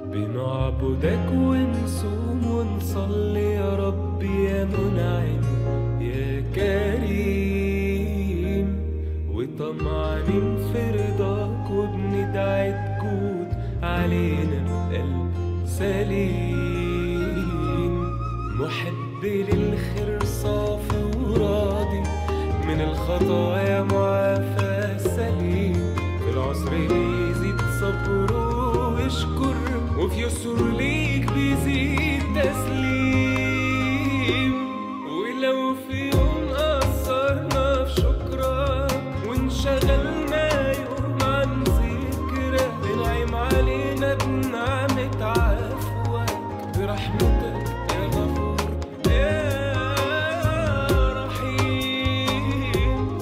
بنعبدك ونصوم ونصلي يا ربي يا منعم يا كريم وطمعانين في رضاك وبندعي تجود علينا بقلب سليم محب للخير صافي وراضي من الخطايا معافى سليم في العسر بيزيد صبره ويشكر وفي يسر ليك بيزيد تسليم ولو في يوم قصرنا في شكرك وانشغلنا يوم عن ذكرك بنعم علينا بنعمة عفوك برحمتك يا غفور يا رحيم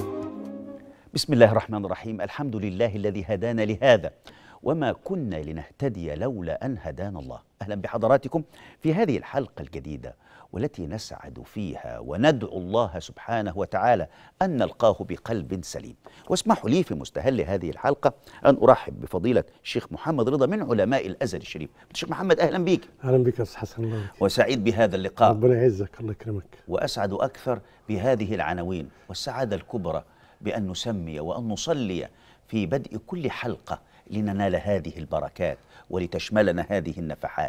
بسم الله الرحمن الرحيم الحمد لله الذي هدانا لهذا وما كنا لنهتدي لولا ان هدانا الله اهلا بحضراتكم في هذه الحلقه الجديده والتي نسعد فيها وندعو الله سبحانه وتعالى ان نلقاه بقلب سليم واسمحوا لي في مستهل هذه الحلقه ان ارحب بفضيله الشيخ محمد رضا من علماء الازهر الشريف الشيخ محمد اهلا بك اهلا بك يا استاذ حسن الله يبارك. وسعيد بهذا اللقاء ربنا يعزك الله يكرمك واسعد اكثر بهذه العناوين والسعاده الكبرى بان نسمي وان نصلي في بدء كل حلقه لننال هذه البركات ولتشملنا هذه النفحات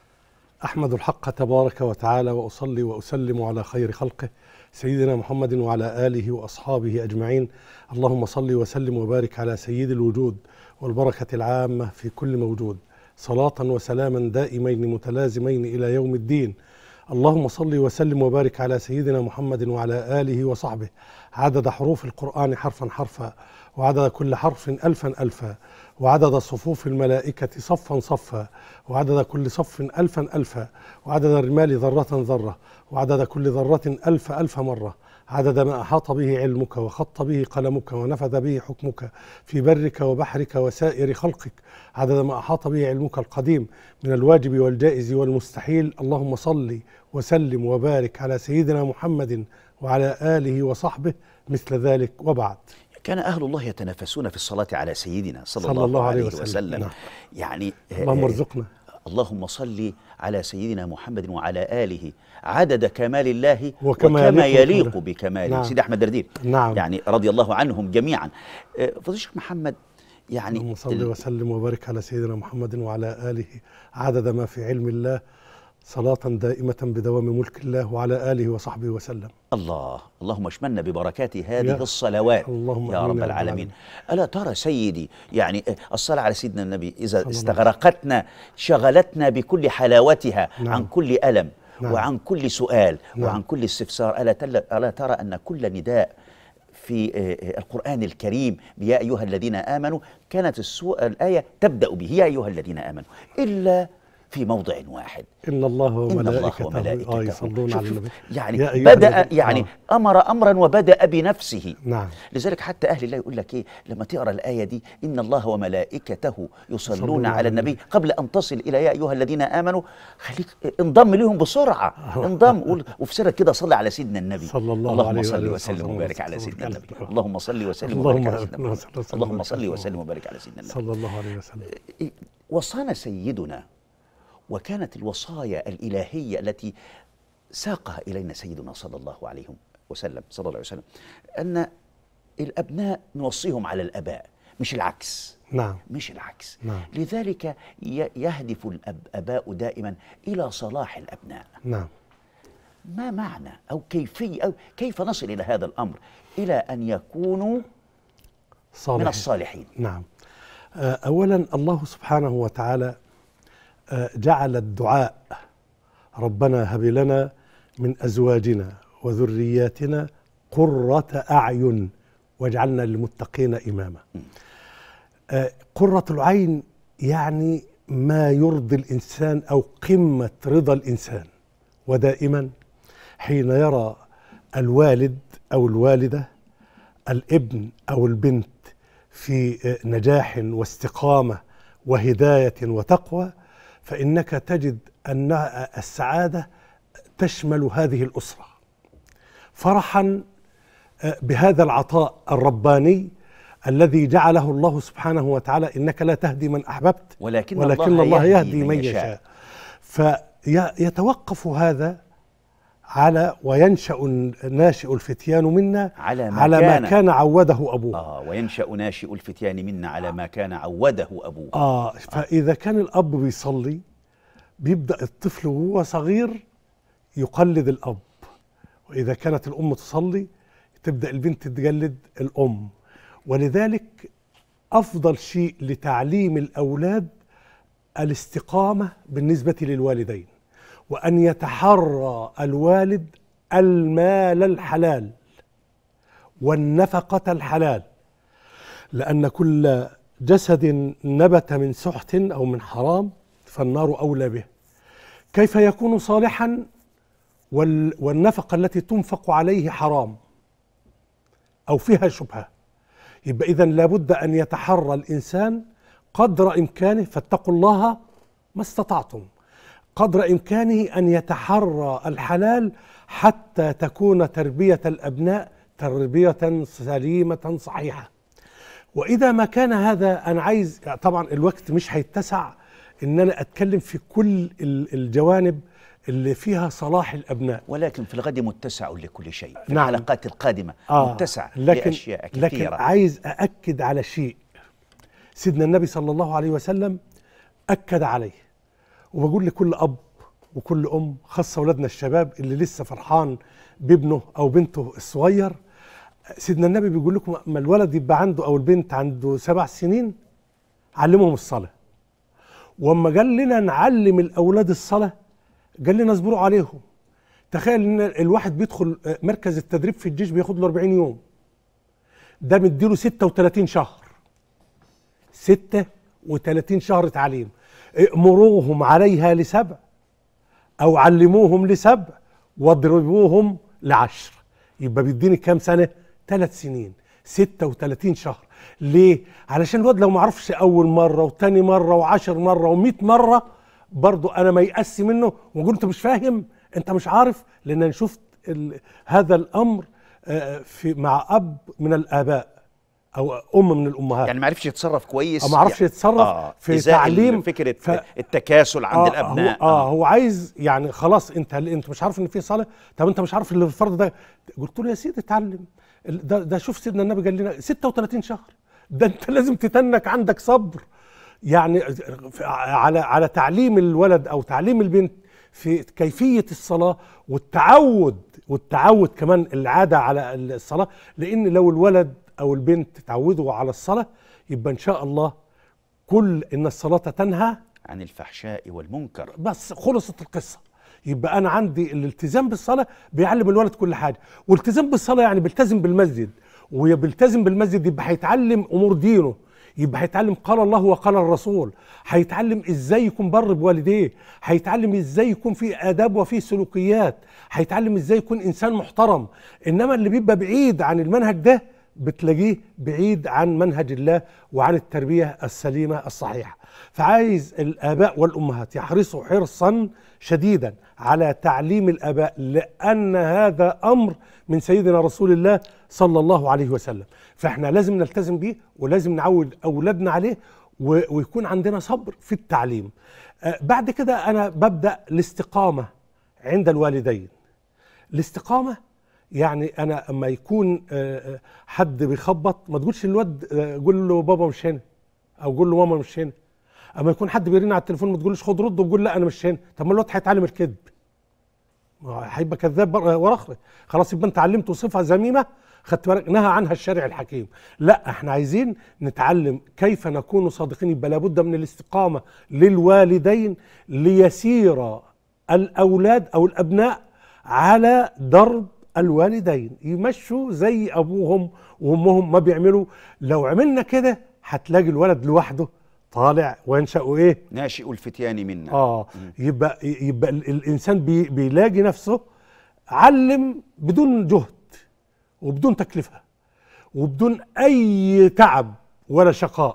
احمد الحق تبارك وتعالى واصلي واسلم على خير خلقه سيدنا محمد وعلى اله واصحابه اجمعين اللهم صل وسلم وبارك على سيد الوجود والبركه العامه في كل موجود صلاه وسلاما دائمين متلازمين الى يوم الدين اللهم صل وسلم وبارك على سيدنا محمد وعلى اله وصحبه عدد حروف القران حرفا حرفا وعدد كل حرف الفا الفا وعدد صفوف الملائكه صفا صفا وعدد كل صف الفا الفا وعدد الرمال ذره ذره وعدد كل ذره الف الف مره عدد ما احاط به علمك وخط به قلمك ونفذ به حكمك في برك وبحرك وسائر خلقك عدد ما احاط به علمك القديم من الواجب والجائز والمستحيل اللهم صل وسلم وبارك على سيدنا محمد وعلى اله وصحبه مثل ذلك وبعد كان اهل الله يتنافسون في الصلاه على سيدنا صلى, صلى الله, الله عليه عليه وسلم. وسلم, نعم. يعني اللهم آه، ارزقنا اللهم صل على سيدنا محمد وعلى اله عدد كمال الله وكما وكما يليق يليق بكماله. بكماله نعم. سيدي احمد دردير نعم. يعني رضي الله عنهم جميعا آه، فضيله الشيخ محمد يعني اللهم صل ال- وسلم وبارك على سيدنا محمد وعلى اله عدد ما في علم الله صلاة دائمة بدوام ملك الله وعلى آله وصحبه وسلم الله اللهم اشملنا ببركات هذه يا- الصلوات اللهم يا آمين رب يا رب العالمين ألا ترى سيدي يعني آه، الصلاة على سيدنا النبي إذا الله استغرقتنا شغلتنا بكل حلاوتها نعم. عن كل ألم نعم. وعن كل سؤال نعم. وعن كل استفسار ألا, تل... ألا ترى أن كل نداء في آه، آه، القرآن الكريم يا أيها الذين آمنوا كانت السوء الآية تبدأ به يا أيها الذين آمنوا إلا في موضع واحد إن الله إن الله وملائكته وملائكته آه يصلون شوف- على شوف، النبي يعني يا أيها بدأ الذين- يعني آه. أمر أمرا وبدأ بنفسه نعم لذلك حتى أهل الله يقول لك إيه لما تقرأ الآية دي إن الله وملائكته يصلون يصلون على على النبي النبي. قبل أن تصل إلى يا أيها الذين آمنوا خليك انضم ليهم بسرعة انضم قول وفي سرك كده صلي على سيدنا النبي صلى الله اللهم عليه صل وآله وسلم وسلم وبارك على وسلم سيدنا على النبي سيدنا اللهم صل وسلم اللهم وبارك على سيدنا اللهم محمد. صل وسلم اللهم وبارك صل على وسلم وبارك على سيدنا النبي صلى الله عليه وسلم وصانا سيدنا وكانت الوصايا الإلهية التي ساقها إلينا سيدنا صلى الله عليه وسلم صلى الله عليه وسلم أن الأبناء نوصيهم على الآباء مش العكس نعم مش العكس نعم. لذلك ي- يهدف الآباء دائما إلى صلاح الأبناء نعم ما معنى أو كيفية أو كيف نصل إلى هذا الأمر إلى أن يكونوا من صالح الصالحين نعم آه، أولا الله سبحانه وتعالى آه، جعل الدعاء ربنا هب لنا من أزواجنا وذرياتنا قرة أعين واجعلنا للمتقين إماما آه، قرة العين يعني ما يرضي الإنسان أو قمة رضا الإنسان ودائما حين يرى الوالد أو الوالدة الابن او البنت في نجاح واستقامه وهدايه وتقوى فانك تجد ان السعاده تشمل هذه الاسره فرحا بهذا العطاء الرباني الذي جعله الله سبحانه وتعالى انك لا تهدي من احببت ولكن, ولكن الله يهدي من يشاء فيتوقف هذا على وينشأ ناشئ الفتيان منا على ما على كان. ما كان عوده أبوه آه وينشأ ناشئ الفتيان منا على ما كان عوده أبوه آه فإذا كان الأب بيصلي بيبدأ الطفل وهو صغير يقلد الأب وإذا كانت الأم تصلي تبدأ البنت تقلد الأم ولذلك أفضل شيء لتعليم الأولاد الاستقامة بالنسبة للوالدين وأن يتحرى الوالد المال الحلال والنفقة الحلال لأن كل جسد نبت من سحت أو من حرام فالنار أولى به كيف يكون صالحا وال- والنفقة التي تنفق عليه حرام أو فيها شبهة يبقى إذا لابد أن يتحرى الإنسان قدر إمكانه فاتقوا الله ما استطعتم قدر إمكانه أن يتحرى الحلال حتى تكون تربية الأبناء تربية سليمة صحيحة واذا ما كان هذا انا عايز طبعا الوقت مش هيتسع ان انا اتكلم في كل ال- الجوانب اللي فيها صلاح الابناء ولكن في الغد متسع لكل شيء في نعم. الحلقات القادمة آه متسع لكن لأشياء لكن كثيرة عايز أأكد على شيء سيدنا النبي صلى الله عليه وسلم أكد عليه وبقول لكل أب وكل أم خاصة أولادنا الشباب اللي لسه فرحان بابنه أو بنته الصغير سيدنا النبي بيقول لكم اما الولد يبقى عنده أو البنت عنده سبع سنين علمهم الصلاة واما قال لنا نعلم الأولاد الصلاة قال لنا اصبروا عليهم تخيل ان الواحد بيدخل مركز التدريب في الجيش بياخد له 40 يوم ده مديله 36 شهر 36 شهر تعليم امروهم عليها لسبع او علموهم لسبع واضربوهم لعشر يبقى بيديني كام سنه ثلاث سنين 36 شهر ليه علشان الواد لو ما عرفش اول مره وتاني مره وعشر مره و100 مره برضو انا ما يأسي منه واقول انت مش فاهم انت مش عارف لان انا شفت ال- هذا الامر آه، في مع اب من الاباء او ام من الامهات يعني ما عرفش يتصرف كويس أو ما عرفش يتصرف في إزاء تعليم فكرة ف- التكاسل عند آه الأبناء هو آه, هو عايز يعني خلاص انت انت مش عارف ان في صلاه طب انت مش عارف ان الفرض ده قلت له يا سيدي اتعلم ال- ده ده شوف سيدنا النبي قال لنا 36 شهر ده انت لازم تتنك عندك صبر يعني ف- على على تعليم الولد او تعليم البنت في كيفيه الصلاه والتعود والتعود كمان العاده على الصلاه لان لو الولد او البنت تعودوا على الصلاه يبقى ان شاء الله كل ان الصلاه تنهى عن الفحشاء والمنكر بس خلصت القصه يبقى انا عندي الالتزام بالصلاه بيعلم الولد كل حاجه والالتزام بالصلاه يعني بيلتزم بالمسجد وبيلتزم بالمسجد يبقى هيتعلم امور دينه يبقى هيتعلم قال الله وقال الرسول هيتعلم ازاي يكون بر بوالديه هيتعلم ازاي يكون في اداب وفي سلوكيات هيتعلم ازاي يكون انسان محترم انما اللي بيبقى بعيد عن المنهج ده بتلاقيه بعيد عن منهج الله وعن التربيه السليمه الصحيحه فعايز الاباء والامهات يحرصوا حرصا شديدا على تعليم الاباء لان هذا امر من سيدنا رسول الله صلى الله عليه وسلم فاحنا لازم نلتزم بيه ولازم نعود اولادنا عليه و- ويكون عندنا صبر في التعليم آه، بعد كده انا ببدا الاستقامه عند الوالدين الاستقامه يعني انا اما يكون آه، آه، حد بيخبط ما تقولش الواد آه، قول له بابا مش هنا او قول له ماما مش هنا اما يكون حد بيرن على التليفون ما تقولش خد رد وقول لا انا مش هنا طب ما الواد هيتعلم الكذب ما هو هيبقى كذاب بر- ورا اخره خلاص يبقى انت علمته صفه ذميمه خدت بالك نهى عنها الشارع الحكيم لا احنا عايزين نتعلم كيف نكون صادقين يبقى لابد من الاستقامه للوالدين ليسير الاولاد او الابناء على درب الوالدين يمشوا زي ابوهم وامهم ما بيعملوا لو عملنا كده هتلاقي الولد لوحده طالع وينشأ ايه ناشئ الفتيان منا اه يبقى يبقى ال- الانسان بي بيلاقي نفسه علم بدون جهد وبدون تكلفه وبدون اي تعب ولا شقاء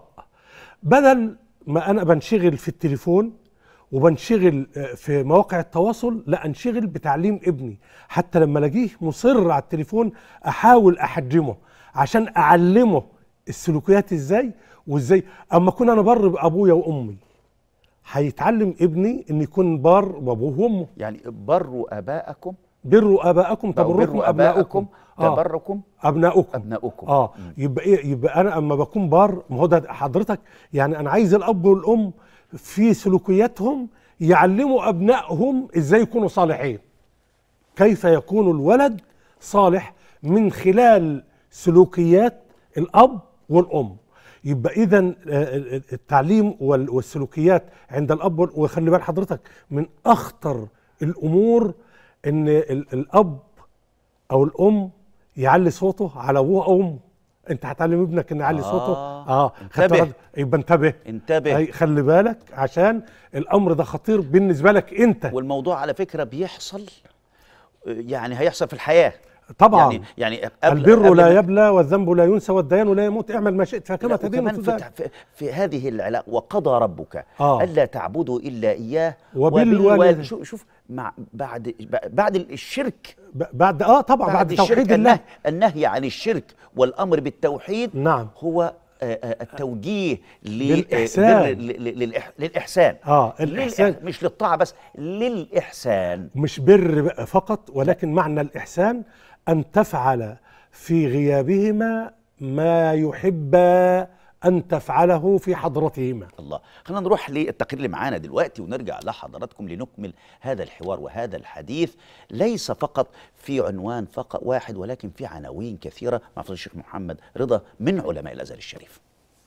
بدل ما انا بنشغل في التليفون وبنشغل آه، في مواقع التواصل لا انشغل بتعليم ابني حتى لما الاقيه مصر على التليفون احاول احجمه عشان اعلمه السلوكيات ازاي وازاي اما اكون انا بر بابويا وامي هيتعلم ابني ان يكون بار بابوه وامه يعني بروا اباءكم بروا اباءكم تبركم بروا ابناؤكم آه. تبركم ابناؤكم ابناؤكم اه يبقى ايه يبقى انا اما بكون بار ما هو ده حضرتك يعني انا عايز الاب والام في سلوكياتهم يعلموا ابنائهم ازاي يكونوا صالحين كيف يكون الولد صالح من خلال سلوكيات الاب والام يبقى اذا التعليم وال- والسلوكيات عند الاب وال- وخلي بال حضرتك من اخطر الامور ان ال- الاب او الام يعلي صوته على ابوه او امه انت هتعلم ابنك ان يعلي صوته آه. اه خدت انتبه. بالك؟ يبقى انتبه انتبه أي خلي بالك عشان الامر ده خطير بالنسبه لك انت والموضوع على فكره بيحصل يعني هيحصل في الحياه طبعا يعني يعني قبل البر قبل لا ما- يبلى والذنب لا ينسى والديان لا يموت اعمل ما شئت فكما لا، تدين وكمان في, وتدان في, في هذه العلاقه وقضى ربك آه. الا تعبدوا الا اياه وبالوالد- شوف شوف مع بعد بعد الشرك ب- بعد اه طبعا بعد, الشرك توحيد الله النهي, النهي عن الشرك والامر بالتوحيد نعم. هو آه، آه، التوجيه ل- للإحسان. آه، بر- ل- ل- للإح- للاحسان آه، للإح- الإحسان. مش للطاعه بس للاحسان مش بر بقى فقط ولكن معنى الإحسان أن تفعل في غيابهما ما يحب أن تفعله في حضرتهما الله خلينا نروح للتقرير اللي معانا دلوقتي ونرجع لحضراتكم لنكمل هذا الحوار وهذا الحديث ليس فقط في عنوان فقط واحد ولكن في عناوين كثيرة مع فضيلة الشيخ محمد رضا من علماء الأزهر الشريف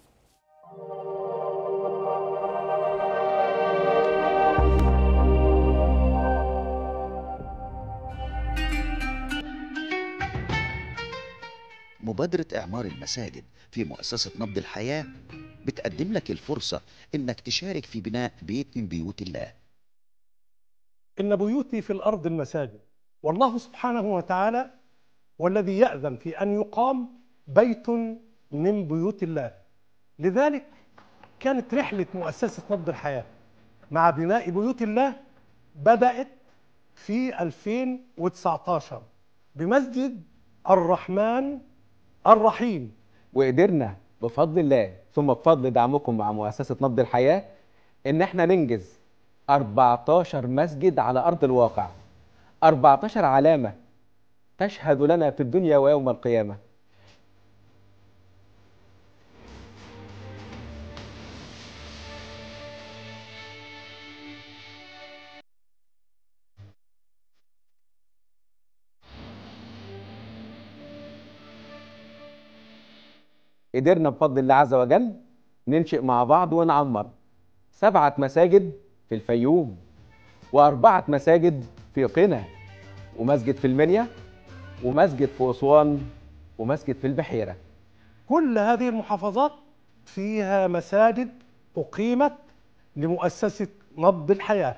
مبادرة إعمار المساجد في مؤسسة نبض الحياة بتقدم لك الفرصة إنك تشارك في بناء بيت من بيوت الله إن بيوتي في الأرض المساجد والله سبحانه وتعالى والذي يأذن في أن يقام بيت من بيوت الله لذلك كانت رحلة مؤسسة نبض الحياة مع بناء بيوت الله بدأت في 2019 بمسجد الرحمن الرحيم وقدرنا بفضل الله ثم بفضل دعمكم مع مؤسسة نبض الحياة إن إحنا ننجز 14 مسجد على أرض الواقع 14 علامة تشهد لنا في الدنيا ويوم القيامة قدرنا بفضل الله عز وجل ننشئ مع بعض ونعمر سبعة مساجد في الفيوم وأربعة مساجد في قنا ومسجد في المنيا ومسجد في أسوان ومسجد في البحيرة كل هذه المحافظات فيها مساجد أقيمت لمؤسسة نبض الحياة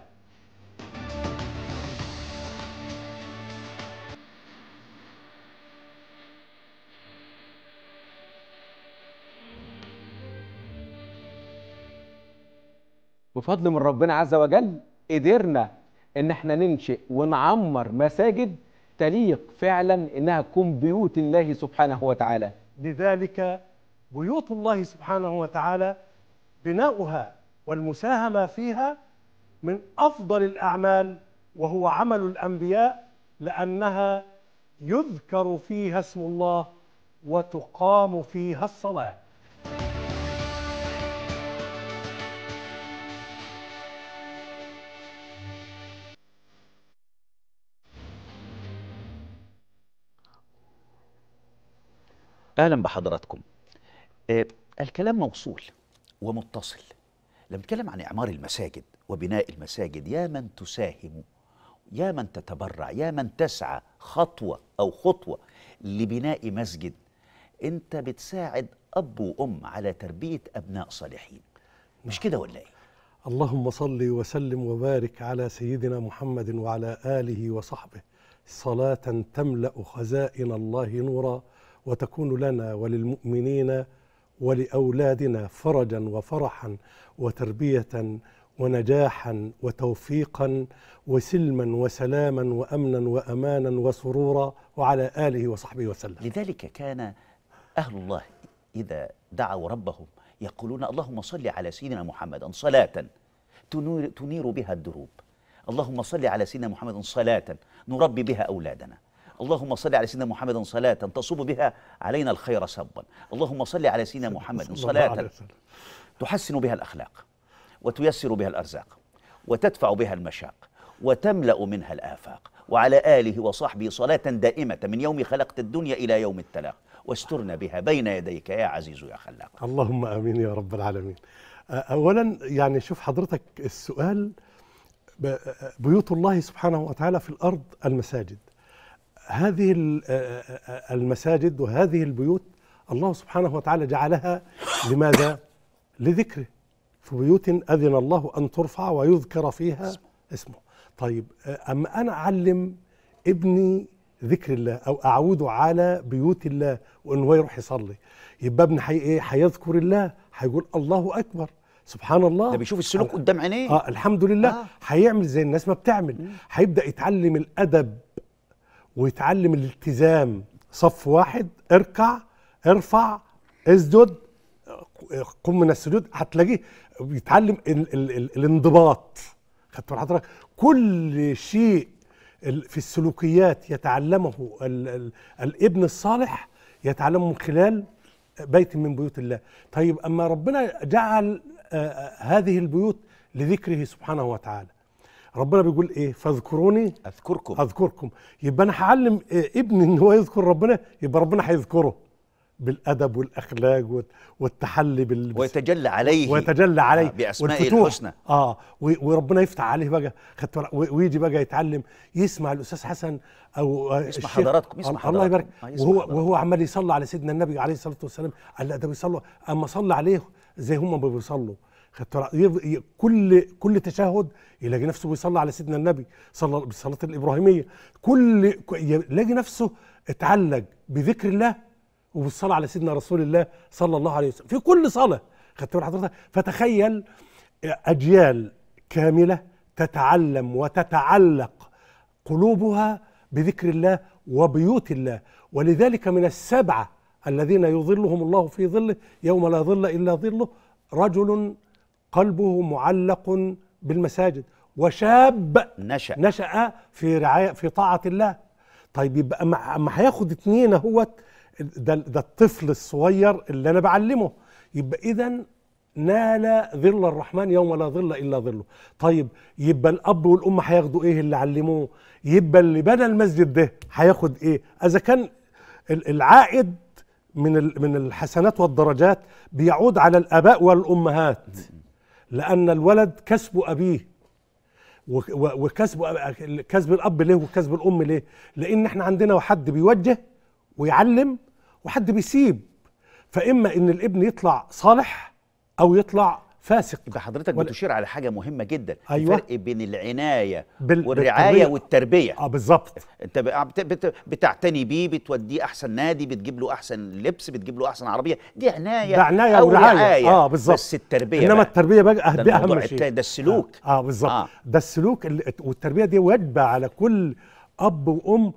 بفضل من ربنا عز وجل قدرنا ان احنا ننشئ ونعمر مساجد تليق فعلا انها تكون بيوت الله سبحانه وتعالى لذلك بيوت الله سبحانه وتعالى بناؤها والمساهمة فيها من أفضل الأعمال وهو عمل الأنبياء لأنها يذكر فيها اسم الله وتقام فيها الصلاة أهلا بحضراتكم آه، الكلام موصول ومتصل لما نتكلم عن إعمار المساجد وبناء المساجد يا من تساهم يا من تتبرع يا من تسعى خطوة أو خطوة لبناء مسجد أنت بتساعد أب وأم على تربية أبناء صالحين مش كده ولا إيه؟ اللهم صل وسلم وبارك على سيدنا محمد وعلى آله وصحبه صلاة تملأ خزائن الله نورا وتكون لنا وللمؤمنين ولأولادنا فرجا وفرحا وتربية ونجاحا وتوفيقا وسلما وسلاما وأمنا وأمانا وسرورا وعلى آله وصحبه وسلم لذلك كان أهل الله إذا دعوا ربهم يقولون اللهم صل على سيدنا محمد صلاة تنير, تنير بها الدروب اللهم صل على سيدنا محمد صلاة نربي بها أولادنا اللهم صل على سيدنا محمد صلاة تصب بها علينا الخير صبا اللهم صل على سيدنا محمد صلى الله عليه صلاة وسلم. تحسن بها الأخلاق وتيسر بها الأرزاق وتدفع بها المشاق وتملأ منها الآفاق وعلى آله وصحبه صلاة دائمة من يوم خلقت الدنيا إلى يوم التلاق واسترنا بها بين يديك يا عزيز يا خلاق اللهم امين يا رب العالمين آه، اولا يعني شوف حضرتك السؤال ب- بيوت الله سبحانه وتعالى في الارض المساجد هذه ال- آه، آه، المساجد وهذه البيوت الله سبحانه وتعالى جعلها لماذا لذكره في بيوت اذن الله ان ترفع ويذكر فيها اسمه طيب آه، اما انا اعلم ابني ذكر الله او اعوده على بيوت الله وان هو يروح يصلي يبقى ابني حي ايه هيذكر الله هيقول الله اكبر سبحان الله ده بيشوف السلوك قدام عينيه اه الحمد لله آه. آه. هيعمل زي الناس ما بتعمل هيبدا يتعلم الادب ويتعلم الالتزام صف واحد اركع ارفع اسجد قم من السجود هتلاقيه بيتعلم ال ال ال الانضباط خدت بال حضرتك كل شيء ال- في السلوكيات يتعلمه ال ال الابن الصالح يتعلمه من خلال بيت من بيوت الله طيب اما ربنا جعل آه، آه، هذه البيوت لذكره سبحانه وتعالى ربنا بيقول ايه فاذكروني أذكركم اذكركم يبقى انا هعلم آه، ابني ان هو يذكر ربنا يبقى ربنا هيذكره بالادب والاخلاق والت- والتحلي بال ويتجلى عليه ويتجلى عليه آه، بأسمائه والفتوح. الحسنى اه و- وربنا يفتح عليه بقى خدت بالك؟ و- ويجي بقى يتعلم يسمع الاستاذ حسن او آه، يسمع الشيخ. حضراتكم، يسمع الله حضراتكم. يبارك آه، يسمع وهو حضراتكم. وهو عمال يصلي على سيدنا النبي عليه الصلاه والسلام قال لا ده بيصلوا اما صلى عليه زي هم ما بيصلوا خدت بالك؟ يف- ي- كل كل تشهد يلاقي نفسه بيصلي على سيدنا النبي صلى بالصلاه الابراهيميه كل ك- يلاقي نفسه اتعلق بذكر الله وبالصلاه على سيدنا رسول الله صلى الله عليه وسلم في كل صلاه خدت بال حضرتك فتخيل اجيال كامله تتعلم وتتعلق قلوبها بذكر الله وبيوت الله ولذلك من السبعه الذين يظلهم الله في ظله يوم لا ظل الا ظله رجل قلبه معلق بالمساجد وشاب نشأ نشأ في رعاية في طاعة الله طيب يبقى اما اما هياخد اتنين اهوت ده ده الطفل الصغير اللي انا بعلمه يبقى اذا نال ظل الرحمن يوم لا ظل الا ظله طيب يبقى الاب والام هياخدوا ايه اللي علموه يبقى اللي بنى المسجد ده هياخد ايه اذا كان ال- العائد من ال- من الحسنات والدرجات بيعود على الاباء والامهات لان الولد كسب ابيه و- و- وكسب كسب الاب ليه وكسب الام ليه؟ لان احنا عندنا حد بيوجه ويعلم وحد بيسيب فاما ان الابن يطلع صالح او يطلع فاسق يبقى حضرتك ولا- بتشير على حاجة مهمة جدا أيوة. الفرق بين العناية بال- والرعاية بالتربية. والتربية اه بالظبط انت بقى بت- بت- بتعتني بيه بتوديه احسن نادي بتجيب له احسن لبس بتجيب له احسن عربيه دي عنايه ده عناية أو ورعاية. رعاية. آه، بالظبط. بس التربيه انما بقى. التربيه بقى ده دي الموضوع اهم شيء التاني، ده السلوك. اه, آه بالظبط آه. آه. ده السلوك اللي والتربيه دي واجبه على كل اب وام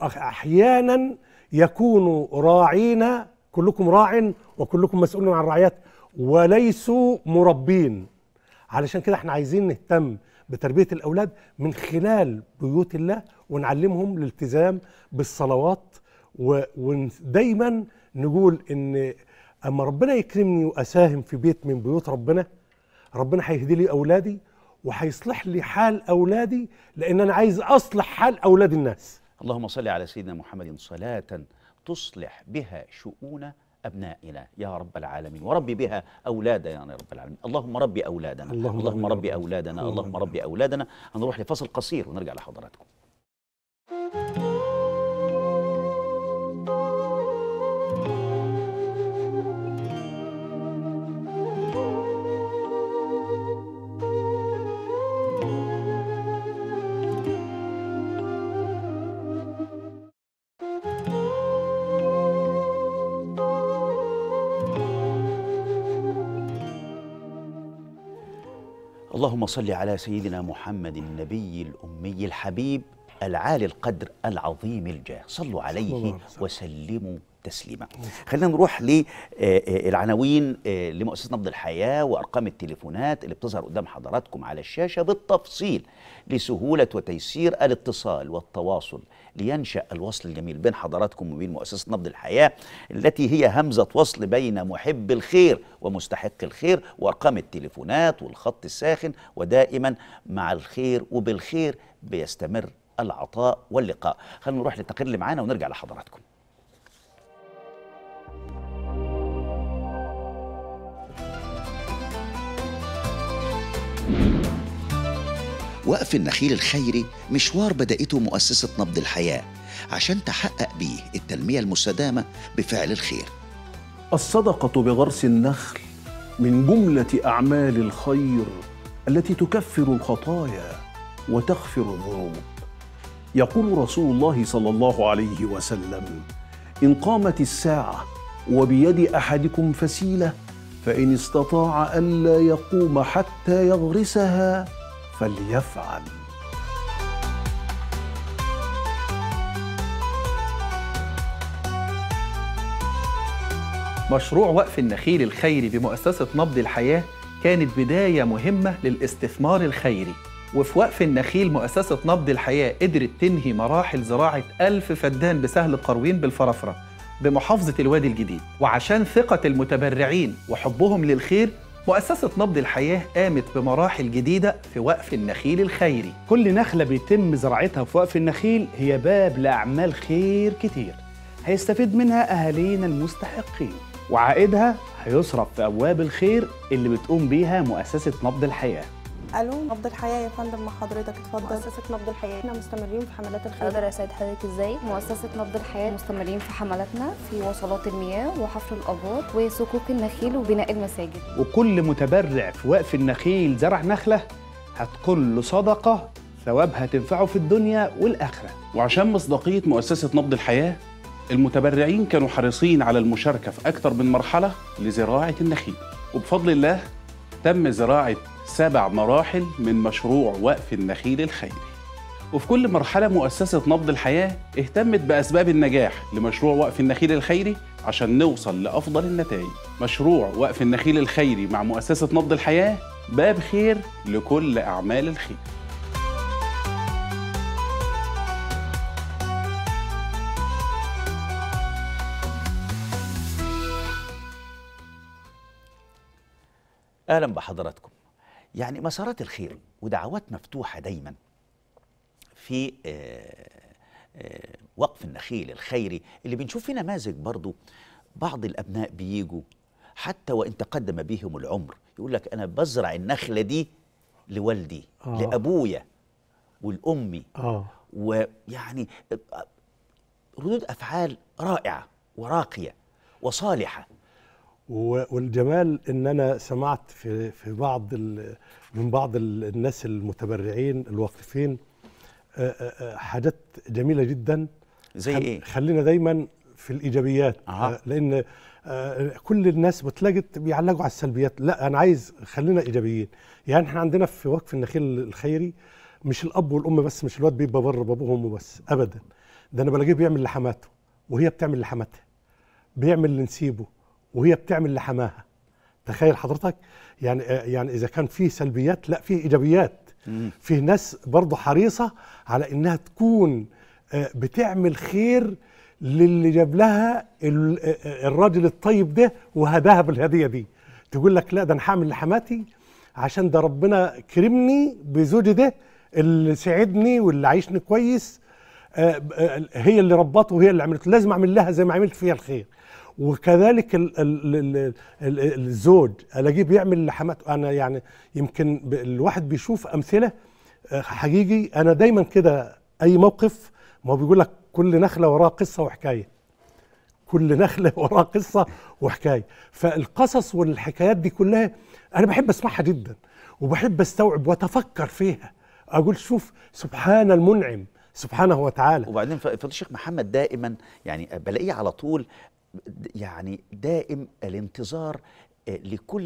واحيانا يكونوا راعين كلكم راع وكلكم مسؤول عن رعيته وليسوا مربين علشان كده احنا عايزين نهتم بتربيه الاولاد من خلال بيوت الله ونعلمهم الالتزام بالصلوات و- ودايما نقول ان اما ربنا يكرمني واساهم في بيت من بيوت ربنا ربنا هيهدي لي اولادي وهيصلح لي حال اولادي لان انا عايز اصلح حال اولاد الناس اللهم صل على سيدنا محمد صلاه تصلح بها شؤون ابنائنا يا رب العالمين وربي بها اولادنا يا رب العالمين اللهم ربي اولادنا اللهم اللهم آمين يا ربي رب. اولادنا اللهم اللهم ربي اولادنا هنروح لفصل قصير ونرجع لحضراتكم اللهم صل على سيدنا محمد النبي الأمي الحبيب العالي القدر العظيم الجاه صلوا الله عليه عليه وسلم. وسلموا تسليما خلينا نروح للعناوين لمؤسسه نبض الحياه وارقام التليفونات اللي بتظهر قدام حضراتكم على الشاشه بالتفصيل لسهوله وتيسير الاتصال والتواصل لينشا الوصل الجميل بين حضراتكم وبين مؤسسه نبض الحياه التي هي همزه وصل بين محب الخير ومستحق الخير وارقام التليفونات والخط الساخن ودائما مع الخير وبالخير بيستمر العطاء واللقاء خلينا نروح للتقرير اللي معانا ونرجع لحضراتكم وقف النخيل الخيري مشوار بدأته مؤسسة نبض الحياة عشان تحقق بيه التنمية المستدامة بفعل الخير الصدقة بغرس النخل من جملة أعمال الخير التي تكفر الخطايا وتغفر الذنوب. يقول رسول الله صلى الله عليه وسلم: إن قامت الساعة وبيد أحدكم فسيلة فإن استطاع ألا يقوم حتى يغرسها فليفعل. مشروع وقف النخيل الخيري بمؤسسة نبض الحياة كانت بداية مهمة للاستثمار الخيري وفي وقف النخيل مؤسسة نبض الحياة قدرت تنهي مراحل زراعة ألف فدان بسهل القروين بالفرافرة بمحافظة الوادي الجديد وعشان ثقة المتبرعين وحبهم للخير مؤسسة نبض الحياة قامت بمراحل جديدة في وقف النخيل الخيري كل نخلة بيتم زراعتها في وقف النخيل هي باب لأعمال خير كتير هيستفيد منها أهالينا المستحقين وعائدها هيصرف في أبواب الخير اللي بتقوم بيها مؤسسة نبض الحياة الو نبض الحياه يا فندم مع حضرتك اتفضل مؤسسه نبض الحياه احنا مستمرين في حملات الخير اقدر اساعد حضرتك ازاي مؤسسه نبض الحياه مستمرين في حملاتنا في وصلات المياه وحفر الابار وصكوك النخيل وبناء المساجد وكل متبرع في وقف النخيل زرع نخلة هتكون له صدقة ثوابها تنفعه في الدنيا والآخرة وعشان مصداقية مؤسسة نبض الحياة المتبرعين كانوا حريصين على المشاركة في أكثر من مرحلة لزراعة النخيل وبفضل الله تم زراعة سبع مراحل من مشروع وقف النخيل الخيري وفي كل مرحلة مؤسسة نبض الحياة اهتمت بأسباب النجاح لمشروع وقف النخيل الخيري عشان نوصل لأفضل النتائج مشروع وقف النخيل الخيري مع مؤسسة نبض الحياة باب خير لكل أعمال الخير اهلا بحضراتكم يعني مسارات الخير ودعوات مفتوحه دايما في آه، آه، وقف النخيل الخيري اللي بنشوف فيه نماذج برضو بعض الابناء بيجوا حتى وان تقدم بهم العمر يقول لك انا بزرع النخله دي لوالدي آه. لابويا والامي اه ويعني ردود افعال رائعه وراقيه وصالحه و- والجمال ان انا سمعت في في بعض ال- من بعض ال- الناس المتبرعين الواقفين آه، آه، آه، حاجات جميله جدا زي خل- ايه؟ خلينا دايما في الايجابيات أها. آه، لان آه، كل الناس بتلاقي بيعلقوا على السلبيات لا انا عايز خلينا ايجابيين يعني احنا عندنا في وقف النخيل الخيري مش الاب والام بس مش الواد بيبقى بره بابوه وامه بس ابدا ده انا بلاقيه بيعمل لحماته وهي بتعمل لحماتها بيعمل لنسيبه وهي بتعمل لحماها تخيل حضرتك يعني آه، يعني اذا كان فيه سلبيات لا فيه ايجابيات فيه ناس برضه حريصه على انها تكون آه، بتعمل خير للي جاب لها ال- آه، الراجل الطيب ده وهداها بالهديه دي تقول لك لا ده انا هعمل لحماتي عشان ده ربنا كرمني بزوجي ده اللي ساعدني واللي عايشني كويس آه، آه، هي اللي ربته وهي اللي عملته لازم اعمل لها زي ما عملت فيها الخير وكذلك ال ال ال ال الزوج الاقيه بيعمل لحماته انا يعني يمكن ب- الواحد بيشوف امثله آه، حقيقي انا دايما كده اي موقف ما هو بيقول لك كل نخله وراها قصه وحكايه كل نخله وراها قصه وحكايه فالقصص والحكايات دي كلها انا بحب اسمعها جدا وبحب استوعب واتفكر فيها اقول شوف سبحان المنعم سبحانه وتعالى وبعدين ف- فضيله الشيخ محمد دائما يعني بلاقيه على طول د- يعني دائم الانتظار آه، لكل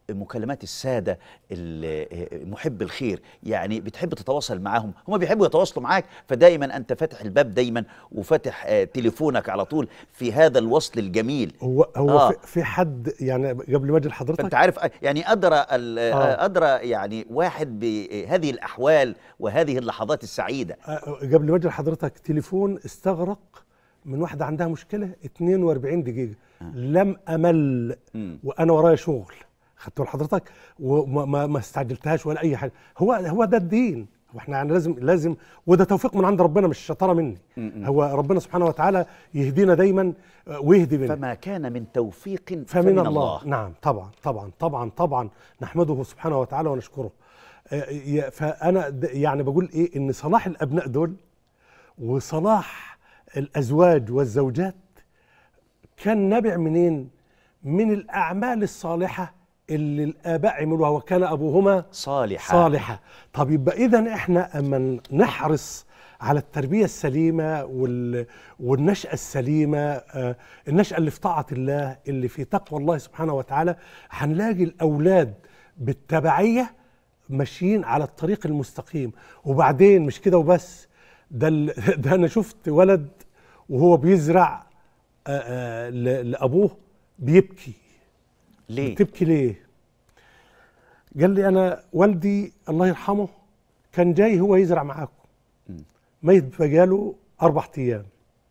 مكالمات الساده ال- محب الخير يعني بتحب تتواصل معاهم هم بيحبوا يتواصلوا معاك فدايما انت فاتح الباب دايما وفاتح آه، تليفونك على طول في هذا الوصل الجميل هو هو آه. في, في حد يعني قبل ما اجي لحضرتك فانت عارف آه، يعني ادرى ال- آه. آه. ادرى يعني واحد بهذه الاحوال وهذه اللحظات السعيده آه، قبل ما اجي لحضرتك تليفون استغرق من واحده عندها مشكله 42 دقيقه لم امل مم. وانا ورايا شغل خدت بال حضرتك وما ما, ما استعجلتهاش ولا اي حاجه هو هو ده الدين واحنا يعني لازم لازم وده توفيق من عند ربنا مش شطاره مني م-م. هو ربنا سبحانه وتعالى يهدينا دايما آه، ويهدي بنا فما كان من توفيق فمن, فمن الله. الله نعم طبعا طبعا طبعا طبعا نحمده سبحانه وتعالى ونشكره آه، ي- فانا د- يعني بقول ايه ان صلاح الابناء دول وصلاح الازواج والزوجات كان نابع منين من الاعمال الصالحه اللي الاباء عملوها وكان ابوهما صالحة صالحة طب يبقى إذا إحنا أما نحرص على التربية السليمة وال... والنشأة السليمة آه، النشأة اللي في طاعة الله اللي في تقوى الله سبحانه وتعالى هنلاقي الأولاد بالتبعية ماشيين على الطريق المستقيم وبعدين مش كده وبس ده ال... ده أنا شفت ولد وهو بيزرع آه، آه، ل- لأبوه بيبكي ليه بتبكي ليه؟ قال لي انا والدي الله يرحمه كان جاي هو يزرع معاكم ميت بقاله اربع ايام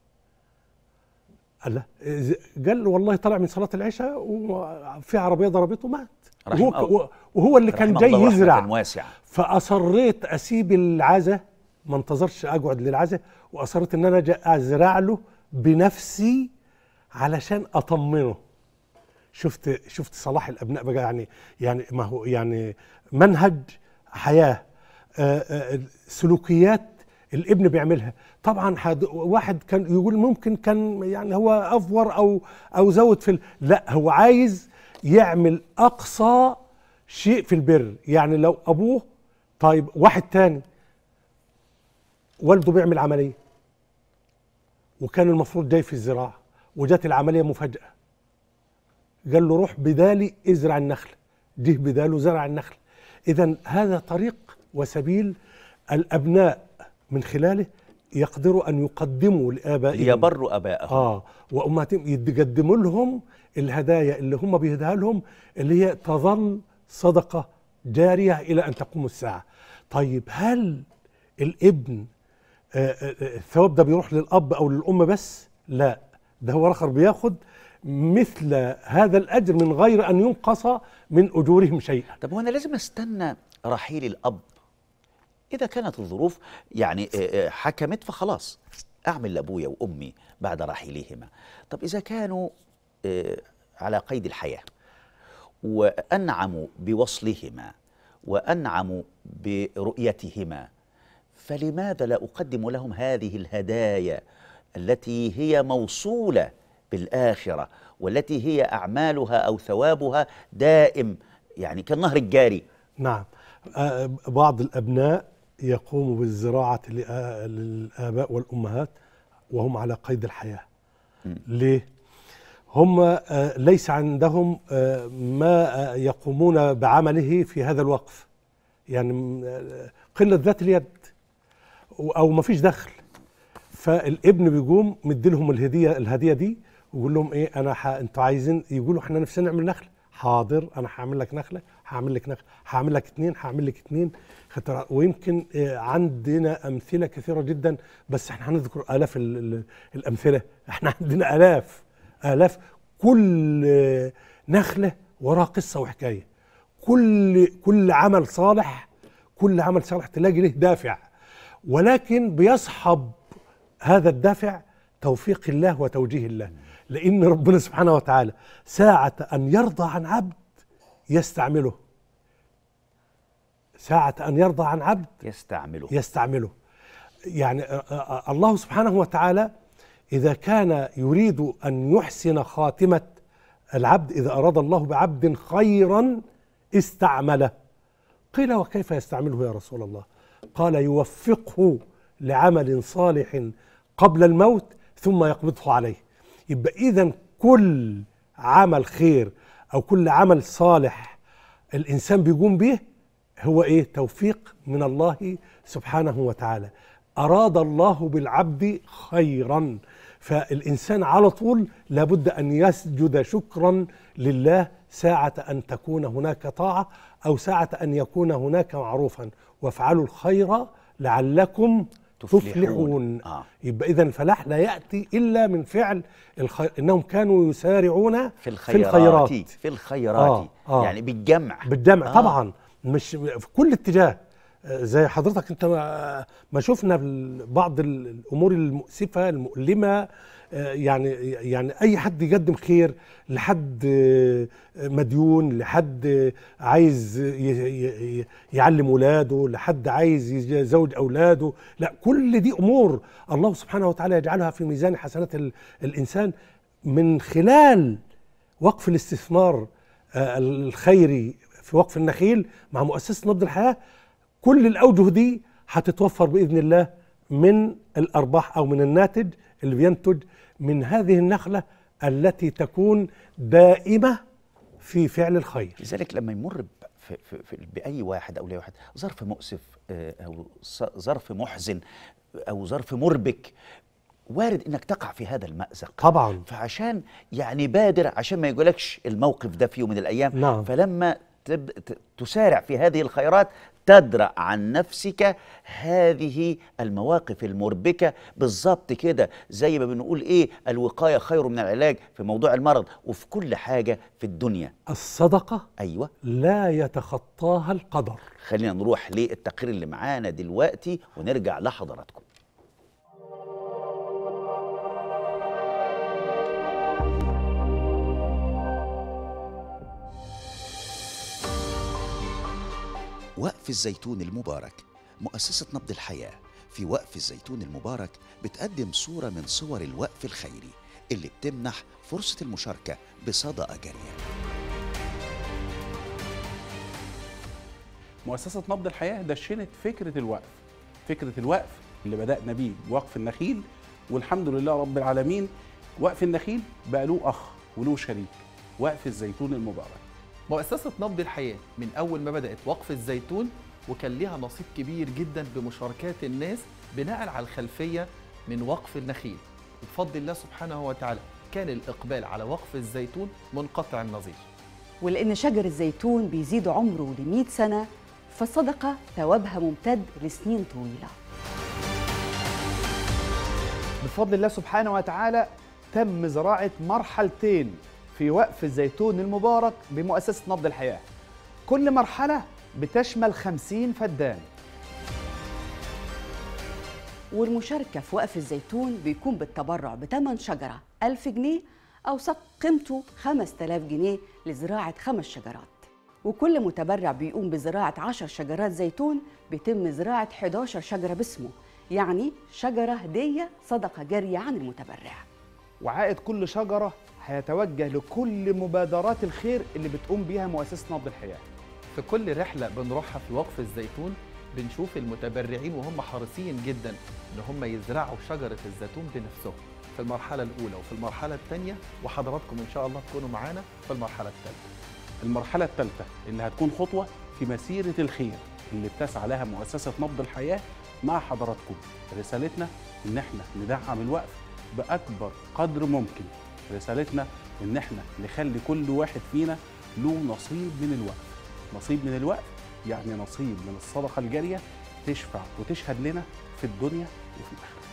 قال له إز- قال له والله طلع من صلاه العشاء وفي عربيه ضربته مات رحم وهو, الله. وهو اللي كان رحم جاي الله رحمة يزرع واسعة فاصريت اسيب العزا ما انتظرش اقعد للعزا واصريت ان انا أجي ازرع له بنفسي علشان اطمنه شفت شفت صلاح الابناء بقى يعني يعني ما هو يعني منهج حياه آه، آه، سلوكيات الابن بيعملها طبعا حد واحد كان يقول ممكن كان يعني هو افور او او زود في ال- لا هو عايز يعمل اقصى شيء في البر يعني لو ابوه طيب واحد تاني والده بيعمل عمليه وكان المفروض جاي في الزراعه وجات العمليه مفاجاه قال له روح بدالي ازرع النخل جه بداله زرع النخل اذا هذا طريق وسبيل الابناء من خلاله يقدروا ان يقدموا لابائهم ليبروا ابائهم اه وامهاتهم يقدموا لهم الهدايا اللي هم بيهدها لهم اللي هي تظل صدقه جاريه الى ان تقوم الساعه طيب هل الابن آه، آه، آه، الثواب ده بيروح للاب او للام بس لا ده هو الاخر بياخد مثل هذا الاجر من غير ان ينقص من اجورهم شيئا طب وانا لازم استنى رحيل الاب اذا كانت الظروف يعني آه، آه، حكمت فخلاص اعمل لابويا وامي بعد رحيلهما طب اذا كانوا آه، على قيد الحياه وانعموا بوصلهما وانعموا برؤيتهما فلماذا لا اقدم لهم هذه الهدايا التي هي موصوله بالاخره والتي هي اعمالها او ثوابها دائم يعني كالنهر الجاري نعم آه، بعض الابناء يقوموا بالزراعه لآ- للاباء والامهات وهم على قيد الحياه ليه هم آه، ليس عندهم آه، ما آه، يقومون بعمله في هذا الوقف يعني م- آه، قله ذات اليد و- او ما فيش دخل فالابن بيقوم مديلهم الهديه الهديه دي ويقول لهم ايه انا ح... انتوا عايزين يقولوا احنا نفسنا نعمل نخله حاضر انا هعمل لك نخله هعمل لك نخله هعمل لك اتنين هعمل لك اتنين خدت بالك؟ ويمكن آه، عندنا امثله كثيره جدا بس احنا هنذكر الاف ال... ال... الامثله احنا عندنا الاف الاف كل آه، نخله وراها قصه وحكايه كل كل عمل صالح كل عمل صالح تلاقي له دافع ولكن بيصحب هذا الدافع توفيق الله وتوجيه الله لأن ربنا سبحانه وتعالى ساعة أن يرضى عن عبد يستعمله ساعة أن يرضى عن عبد يستعمله يستعمله يعني آه، آه، الله سبحانه وتعالى إذا كان يريد أن يحسن خاتمة العبد إذا أراد الله بعبد خيرا استعمله قيل وكيف يستعمله يا رسول الله قال يوفقه لعمل صالح قبل الموت ثم يقبضه عليه يبقى إذا كل عمل خير أو كل عمل صالح الانسان بيقوم به هو ايه توفيق من الله سبحانه وتعالى اراد الله بالعبد خيرا فالانسان على طول لابد ان يسجد شكرا لله ساعه ان تكون هناك طاعه او ساعه ان يكون هناك معروفا وافعلوا الخير لعلكم تفلحون. تفلحون آه. يبقى اذا الفلاح لا ياتي الا من فعل الخير انهم كانوا يسارعون في الخيرات في الخيرات في الخيرات آه، آه. يعني بالجمع بالجمع آه. آه. طبعا مش في كل اتجاه آه، زي حضرتك انت ما- ما شفنا ال- بعض ال- الامور المؤسفه المؤلمه آه، يعني يعني اي حد يقدم خير لحد آه، مديون لحد آه، عايز ي- ي- ي- يعلم اولاده لحد عايز يزوج اولاده لا كل دي امور الله سبحانه وتعالى يجعلها في ميزان حسنات ال- الانسان من خلال وقف الاستثمار آه، الخيري في وقف النخيل مع مؤسسة نبض الحياة كل الأوجه دي هتتوفر بإذن الله من الأرباح أو من الناتج اللي بينتج من هذه النخلة التي تكون دائمة في فعل الخير لذلك لما يمر ب- في في في باي واحد او لاي واحد ظرف مؤسف آه، او ص- ظرف محزن او ظرف مربك وارد انك تقع في هذا المأزق طبعا فعشان يعني بادر عشان ما يقولكش الموقف ده في يوم من الايام نعم. فلما تب... ت- تسارع في هذه الخيرات تدرأ عن نفسك هذه المواقف المربكة بالظبط كده زي ما بنقول ايه الوقاية خير من العلاج في موضوع المرض وفي كل حاجة في الدنيا الصدقة ايوه لا يتخطاها القدر خلينا نروح للتقرير اللي معانا دلوقتي ونرجع لحضراتكم وقف الزيتون المبارك مؤسسة نبض الحياة في وقف الزيتون المبارك بتقدم صورة من صور الوقف الخيري اللي بتمنح فرصة المشاركة بصدقة جارية مؤسسة نبض الحياة دشنت فكرة الوقف فكرة الوقف اللي بدأنا بيه بوقف النخيل والحمد لله رب العالمين وقف النخيل بقى له أخ وله شريك وقف الزيتون المبارك مؤسسة نبض الحياة من أول ما بدأت وقف الزيتون وكان ليها نصيب كبير جدا بمشاركات الناس بناء على الخلفية من وقف النخيل بفضل الله سبحانه وتعالى كان الإقبال على وقف الزيتون منقطع النظير ولأن شجر الزيتون بيزيد عمره ل 100 سنة فالصدقة ثوابها ممتد لسنين طويلة بفضل الله سبحانه وتعالى تم زراعة مرحلتين في وقف الزيتون المبارك بمؤسسة نبض الحياة كل مرحلة بتشمل خمسين فدان والمشاركة في وقف الزيتون بيكون بالتبرع بثمن شجرة 1000 جنيه أو صك قيمته 5000 جنيه لزراعة خمس شجرات وكل متبرع بيقوم بزراعة 10 شجرات زيتون بيتم زراعة 11 شجرة باسمه يعني شجرة هدية صدقة جارية عن المتبرع وعائد كل شجرة هيتوجه لكل مبادرات الخير اللي بتقوم بيها مؤسسة نبض الحياة في كل رحلة بنروحها في وقف الزيتون بنشوف المتبرعين وهم حريصين جدا ان هم يزرعوا شجرة الزيتون بنفسهم في المرحلة الأولى وفي المرحلة الثانية وحضراتكم إن شاء الله تكونوا معانا في المرحلة الثالثة المرحلة الثالثة اللي هتكون خطوة في مسيرة الخير اللي بتسعى لها مؤسسة نبض الحياة مع حضراتكم رسالتنا إن احنا ندعم الوقف بأكبر قدر ممكن رسالتنا إن احنا نخلي كل واحد فينا له نصيب من الوقف نصيب من الوقف يعني نصيب من الصدقة الجارية تشفع وتشهد لنا في الدنيا وفي الآخرة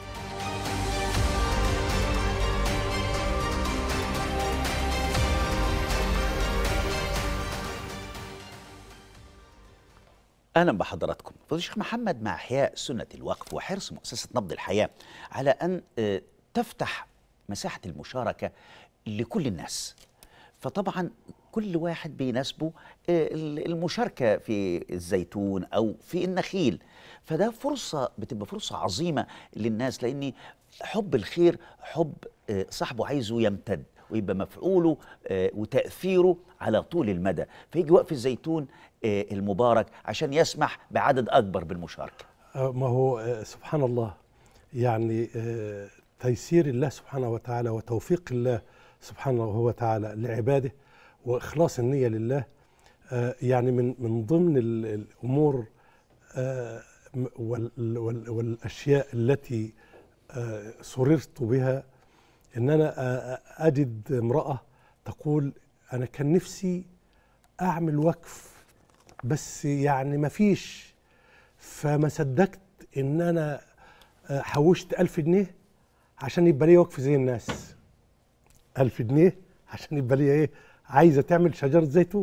اهلا بحضراتكم فضيله الشيخ محمد مع احياء سنه الوقف وحرص مؤسسه نبض الحياه على ان آه، تفتح مساحه المشاركه لكل الناس فطبعا كل واحد بيناسبه آه، المشاركه في الزيتون او في النخيل فده فرصه بتبقى فرصه عظيمه للناس لان حب الخير حب آه، صاحبه عايزه يمتد ويبقى مفعوله آه، وتاثيره على طول المدى فيجي وقف الزيتون آه، المبارك عشان يسمح بعدد اكبر بالمشاركه آه، ما هو آه، سبحان الله يعني آه، تيسير الله سبحانه وتعالى وتوفيق الله سبحانه وتعالى لعباده واخلاص النيه لله آه، يعني من من ضمن ال- الامور آه، م- وال- وال- والاشياء التي آه، سررت بها ان انا آه، آه، اجد امراه تقول انا كان نفسي اعمل وقف بس يعني ما فيش فما صدقت ان انا آه، حوشت ألف جنيه عشان يبقى لي وقف زي الناس ألف جنيه عشان يبقى لي ايه عايزه تعمل شجره زيتون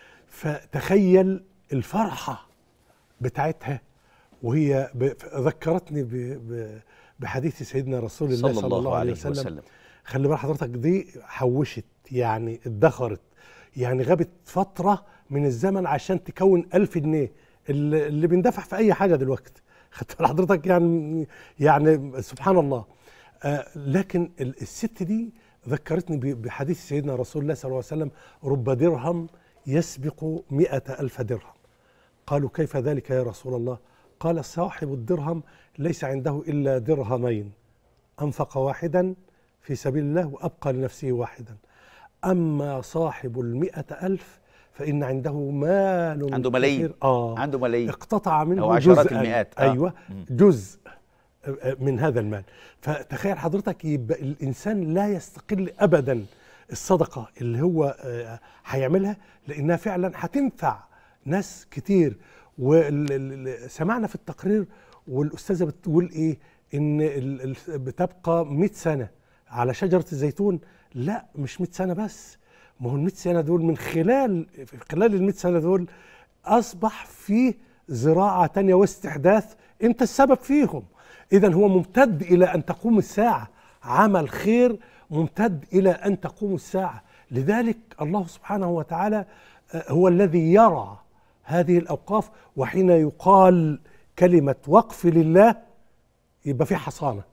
فتخيل الفرحه بتاعتها وهي ب- ذكرتني ب- ب- بحديث سيدنا رسول الله صلى, الله عليه وسلم, وسلم. خلي بال حضرتك دي حوشت يعني ادخرت يعني غابت فترة من الزمن عشان تكون ألف جنيه اللي اللي بيندفع في أي حاجة دلوقتي خدت بال حضرتك يعني يعني سبحان الله آه لكن ال- الست دي ذكرتني ب- بحديث سيدنا رسول الله صلى الله عليه وسلم رب درهم يسبق مئة ألف درهم قالوا كيف ذلك يا رسول الله قال صاحب الدرهم ليس عنده إلا درهمين أنفق واحدا في سبيل الله وأبقى لنفسه واحدا أما صاحب المئة ألف فإن عنده مال عنده ملايين. كثير آه عنده ملايين اقتطع منه أو عشرات جزءاً. المئات. آه. أيوة مم. جزء من هذا المال فتخيل حضرتك يبقى الإنسان لا يستقل أبدا الصدقة اللي هو آه، هيعملها لأنها فعلا هتنفع ناس كتير وسمعنا في التقرير والأستاذة بتقول إيه إن ال- ال- بتبقى 100 سنة على شجرة الزيتون لا مش 100 سنة بس ما هو ال 100 سنة دول من خلال في خلال ال 100 سنة دول أصبح فيه زراعة تانية واستحداث أنت السبب فيهم إذا هو ممتد إلى أن تقوم الساعة عمل خير ممتد إلى أن تقوم الساعة لذلك الله سبحانه وتعالى آه، هو الذي يرى هذه الأوقاف وحين يقال كلمة وقف لله يبقى في حصانة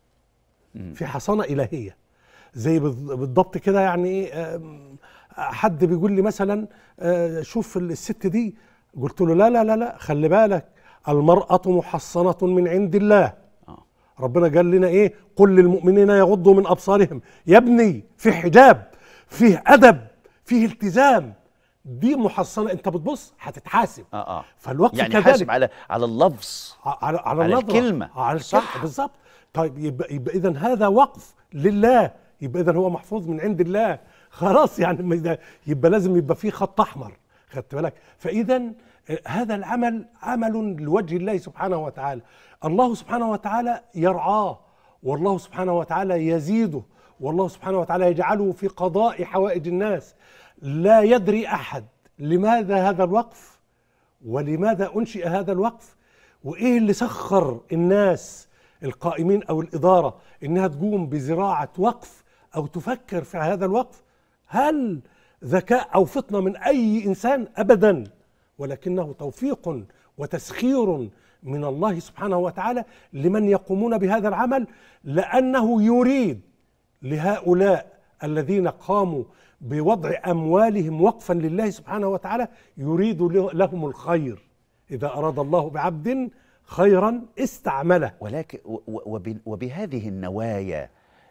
في حصانة إلهية زي بالض- بالضبط كده يعني إيه، آم، حد بيقول لي مثلا آه، شوف الست دي قلت له لا لا لا لا خلي بالك المرأة محصنة من عند الله ربنا قال لنا ايه قل للمؤمنين يغضوا من ابصارهم يا ابني في حجاب فيه ادب فيه التزام دي محصنه انت بتبص هتتحاسب اه اه فالوقت يعني كذلك حاسب على على اللفظ على على, على النظرة، الكلمة. على صح. الكلمة بالظبط طيب يبقى يبقى اذا هذا وقف لله يبقى اذا هو محفوظ من عند الله خلاص يعني ما إذا- يبقى لازم يبقى فيه خط احمر خدت بالك فاذا آه، هذا العمل عمل لوجه الله سبحانه وتعالى الله سبحانه وتعالى يرعاه والله سبحانه وتعالى يزيده والله سبحانه وتعالى يجعله في قضاء حوائج الناس لا يدري احد لماذا هذا الوقف ولماذا انشئ هذا الوقف وايه اللي سخر الناس القائمين او الاداره انها تقوم بزراعه وقف او تفكر في هذا الوقف هل ذكاء او فطنه من اي انسان ابدا ولكنه توفيق وتسخير من الله سبحانه وتعالى لمن يقومون بهذا العمل لانه يريد لهؤلاء الذين قاموا بوضع اموالهم وقفا لله سبحانه وتعالى يريد له- لهم الخير اذا اراد الله بعبد خيرا استعمله ولكن و- و- وب- وبهذه النوايا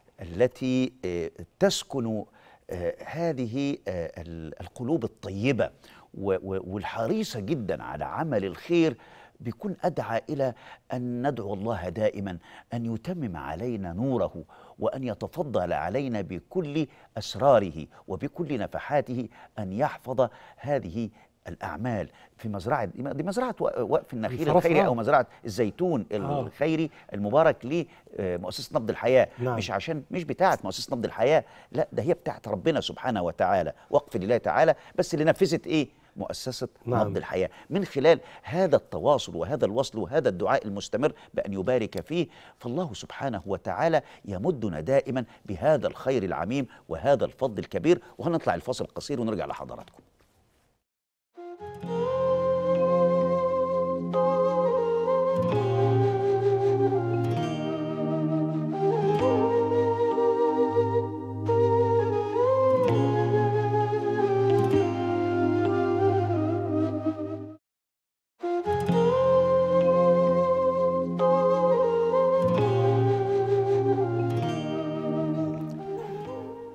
التي آه، تسكن آه، هذه آه، ال- القلوب الطيبة و- و- والحريصة جدا على عمل الخير بيكون أدعى إلى أن ندعو الله دائما أن يتمم علينا نوره وأن يتفضل علينا بكل أسراره وبكل نفحاته أن يحفظ هذه الأعمال في مزرعة دي مزرعة وقف النخيل الفرافرة. الخيري أو مزرعة الزيتون آه. الخيري المبارك لمؤسسة نبض الحياة نعم. مش عشان مش بتاعة مؤسسة نبض الحياة لا ده هي بتاعة ربنا سبحانه وتعالى وقف لله تعالى بس اللي نفذت إيه مؤسسة نعم. نبض الحياة من خلال هذا التواصل وهذا الوصل وهذا الدعاء المستمر بأن يبارك فيه فالله سبحانه وتعالى يمدنا دائما بهذا الخير العميم وهذا الفضل الكبير وهنطلع الفاصل القصير ونرجع لحضراتكم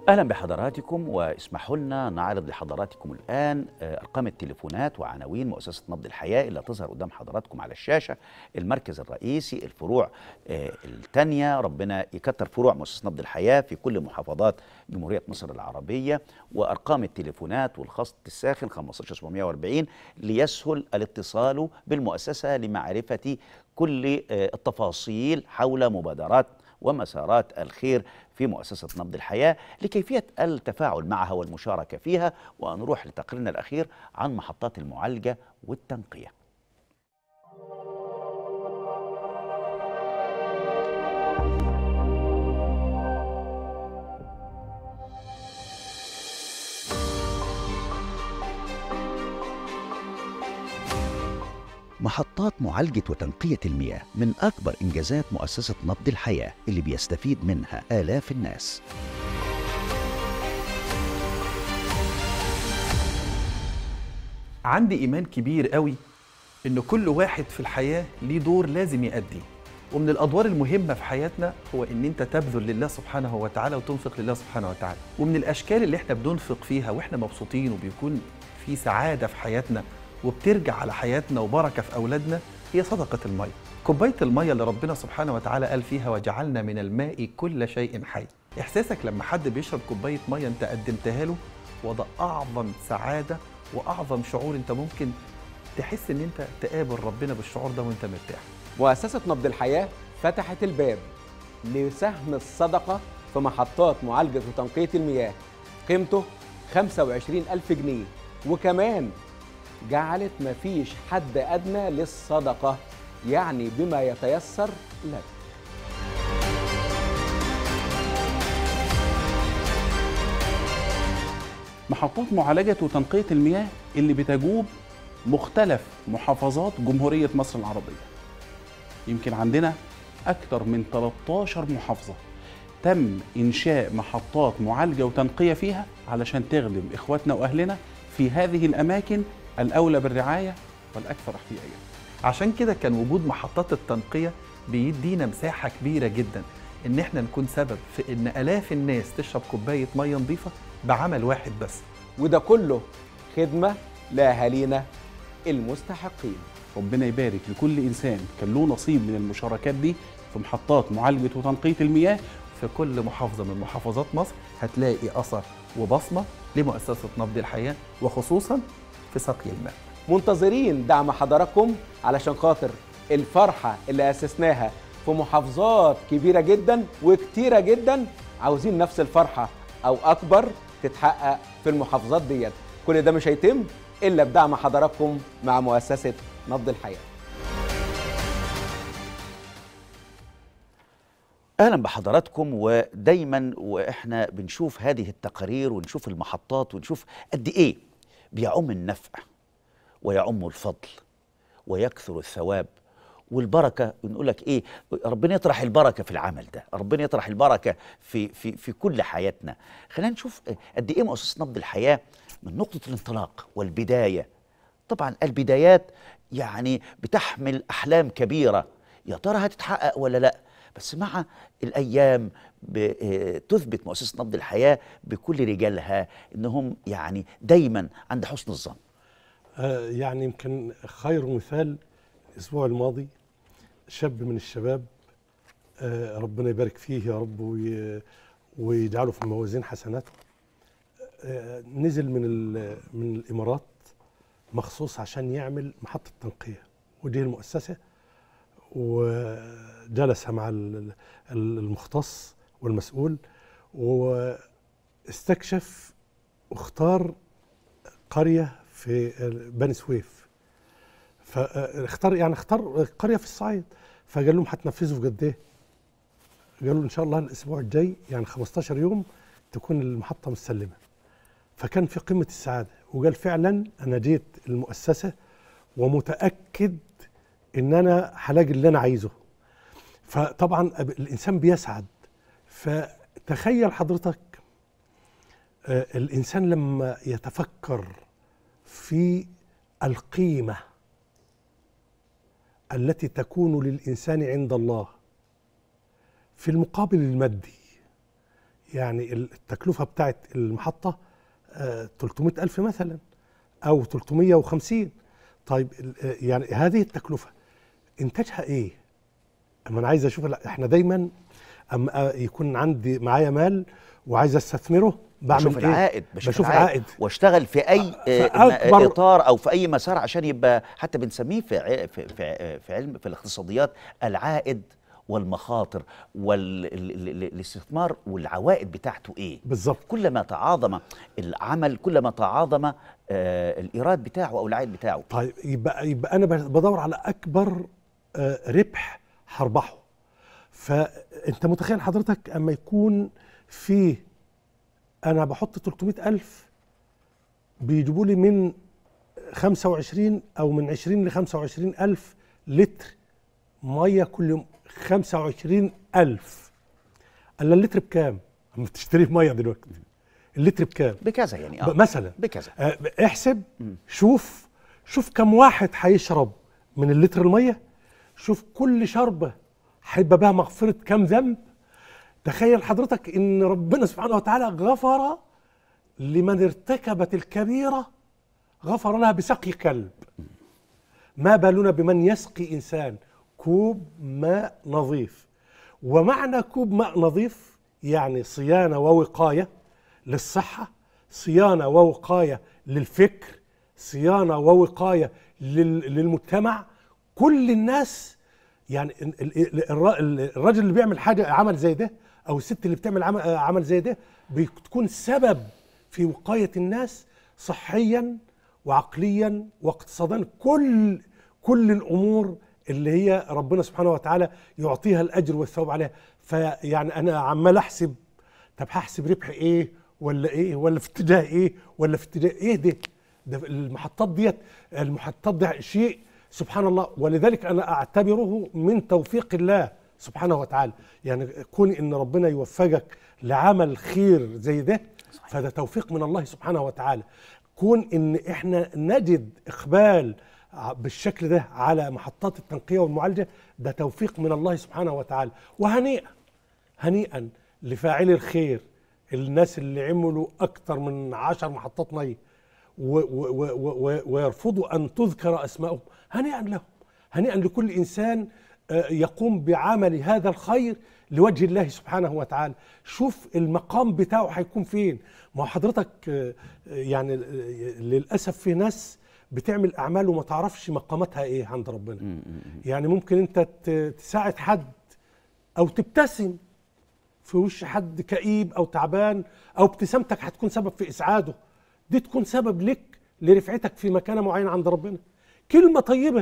اهلا بحضراتكم واسمحوا لنا نعرض لحضراتكم الان آه، ارقام التليفونات وعناوين مؤسسه نبض الحياه اللي هتظهر قدام حضراتكم على الشاشه المركز الرئيسي الفروع آه، الثانيه ربنا يكتر فروع مؤسسه نبض الحياه في كل محافظات جمهوريه مصر العربيه وارقام التليفونات والخط الساخن 15740 ليسهل الاتصال بالمؤسسه لمعرفه كل آه، التفاصيل حول مبادرات ومسارات الخير في مؤسسة نبض الحياة لكيفية التفاعل معها والمشاركة فيها ونروح لتقريرنا الأخير عن محطات المعالجة والتنقية محطات معالجة وتنقية المياه من أكبر إنجازات مؤسسة نبض الحياة اللي بيستفيد منها آلاف الناس عندي إيمان كبير قوي إن كل واحد في الحياة ليه دور لازم يأديه ومن الأدوار المهمة في حياتنا هو إن أنت تبذل لله سبحانه وتعالى وتنفق لله سبحانه وتعالى ومن الأشكال اللي إحنا بننفق فيها وإحنا مبسوطين وبيكون في سعادة في حياتنا وبترجع على حياتنا وبركة في أولادنا هي صدقة المية كوباية المية اللي ربنا سبحانه وتعالى قال فيها وجعلنا من الماء كل شيء حي إحساسك لما حد بيشرب كوباية مية أنت قدمتها له وده أعظم سعادة وأعظم شعور أنت ممكن تحس ان انت تقابل ربنا بالشعور ده وانت مرتاح مؤسسة نبض الحياة فتحت الباب لسهم الصدقة في محطات معالجة وتنقية المياه قيمته 25 ألف جنيه وكمان جعلت مفيش حد أدنى للصدقة يعني بما يتيسر لك محطات معالجة وتنقية المياه اللي بتجوب مختلف محافظات جمهورية مصر العربية يمكن عندنا أكثر من 13 محافظة تم إنشاء محطات معالجة وتنقية فيها علشان تخدم إخواتنا وأهلنا في هذه الأماكن الأولى بالرعاية والأكثر احتياجا عشان كده كان وجود محطات التنقية بيدينا مساحة كبيرة جدا ان احنا نكون سبب في ان الاف الناس تشرب كوباية مية نظيفة بعمل واحد بس وده كله خدمة لأهالينا المستحقين ربنا يبارك لكل إنسان كان له نصيب من المشاركات دي في محطات معالجة وتنقية المياه في كل محافظة من محافظات مصر هتلاقي أثر وبصمة لمؤسسة نبض الحياة وخصوصا في سقي الماء منتظرين دعم حضراتكم علشان خاطر الفرحة اللي أسسناها في محافظات كبيرة جدا وكتيرة جدا عاوزين نفس الفرحة أو أكبر تتحقق في المحافظات ديت كل ده مش هيتم إلا بدعم حضراتكم مع مؤسسة نبض الحياة اهلا بحضراتكم ودايما واحنا بنشوف هذه التقارير ونشوف المحطات ونشوف قد ايه بيعم النفع ويعم الفضل ويكثر الثواب والبركه بنقول لك ايه ربنا يطرح البركه في العمل ده ربنا يطرح البركه في في في كل حياتنا خلينا نشوف قد ايه مؤسسه نبض الحياه من نقطه الانطلاق والبدايه طبعا البدايات يعني بتحمل احلام كبيره يا ترى هتتحقق ولا لا بس مع الايام تثبت مؤسسه نبض الحياه بكل رجالها انهم يعني دايما عند حسن الظن آه، يعني يمكن خير مثال الاسبوع الماضي شاب من الشباب آه، ربنا يبارك فيه يا رب وي- ويجعله في موازين حسناته آه، نزل من ال- من الامارات مخصوص عشان يعمل محطه تنقيه ودي المؤسسه وجلس مع ال- ال- المختص والمسؤول واستكشف واختار قريه في بني سويف فاختار يعني اختار قريه في الصعيد فقال لهم هتنفذوا في قد ايه؟ قالوا ان شاء الله الاسبوع الجاي يعني 15 يوم تكون المحطه مستلمه فكان في قمه السعاده وقال فعلا انا جيت المؤسسه ومتاكد ان انا هلاقي اللي انا عايزه فطبعا الانسان بيسعد فتخيل حضرتك آه، الانسان لما يتفكر في القيمه التي تكون للانسان عند الله في المقابل المادي يعني التكلفة بتاعت المحطة آه 300 ألف مثلا أو 350 طيب ال- آه، يعني هذه التكلفة إنتاجها إيه؟ أما أنا عايز أشوف لا إحنا دايما أما آه، يكون عندي معايا مال وعايز استثمره بعمل بشوف إيه؟ العائد بشوف العائد واشتغل في اي آه، فأكبر- م- اطار او في اي مسار عشان يبقى حتى بنسميه في ع- في في, في علم في الاقتصاديات العائد والمخاطر والاستثمار والعوائد بتاعته ايه بالظبط كلما تعاظم العمل كلما تعاظم آه الايراد بتاعه او العائد بتاعه طيب يبقى يبقى انا بدور على اكبر آه، ربح هربحه فانت متخيل حضرتك اما يكون في انا بحط 300 الف بيجيبوا لي من 25 او من 20 ل 25 الف لتر ميه كل يوم 25 الف الا اللتر بكام اما تشتري ميه دلوقتي اللتر بكام بكذا يعني ب- مثلا بكذا آه، احسب شوف شوف كم واحد هيشرب من اللتر الميه شوف كل شربه هيبقى بها مغفره كم ذنب تخيل حضرتك ان ربنا سبحانه وتعالى غفر لمن ارتكبت الكبيره غفر لها بسقي كلب ما بالنا بمن يسقي انسان كوب ماء نظيف ومعنى كوب ماء نظيف يعني صيانه ووقايه للصحه صيانه ووقايه للفكر صيانه ووقايه لل- للمجتمع كل الناس يعني ال- ال- الر- ال- الراجل اللي بيعمل حاجه عمل زي ده او الست اللي بتعمل عمل, عمل زي ده بتكون سبب في وقايه الناس صحيا وعقليا واقتصادا كل كل الامور اللي هي ربنا سبحانه وتعالى يعطيها الاجر والثواب عليها فيعني انا عمال احسب طب هحسب ربح ايه ولا ايه ولا في اتجاه ايه ولا في اتجاه ايه ده ده المحطات ديت المحطات ده شيء سبحان الله ولذلك انا اعتبره من توفيق الله سبحانه وتعالى يعني كون ان ربنا يوفقك لعمل خير زي ده فده توفيق من الله سبحانه وتعالى كون ان احنا نجد اقبال ع- بالشكل ده على محطات التنقيه والمعالجه ده توفيق من الله سبحانه وتعالى وهنيئا هنيئا لفاعلي الخير الناس اللي عملوا اكثر من عشر محطات ميه و- و- و- و- و- ويرفضوا ان تذكر اسمائهم هنيئا لهم هنيئا لكل انسان آه، يقوم بعمل هذا الخير لوجه الله سبحانه وتعالى شوف المقام بتاعه هيكون فين ما هو حضرتك آه، آه، يعني آه، للاسف في ناس بتعمل اعمال وما تعرفش مقاماتها ايه عند ربنا يعني ممكن انت ت- تساعد حد او تبتسم في وش حد كئيب او تعبان او ابتسامتك هتكون سبب في اسعاده دي تكون سبب لك لرفعتك في مكانه معينه عند ربنا كلمه طيبه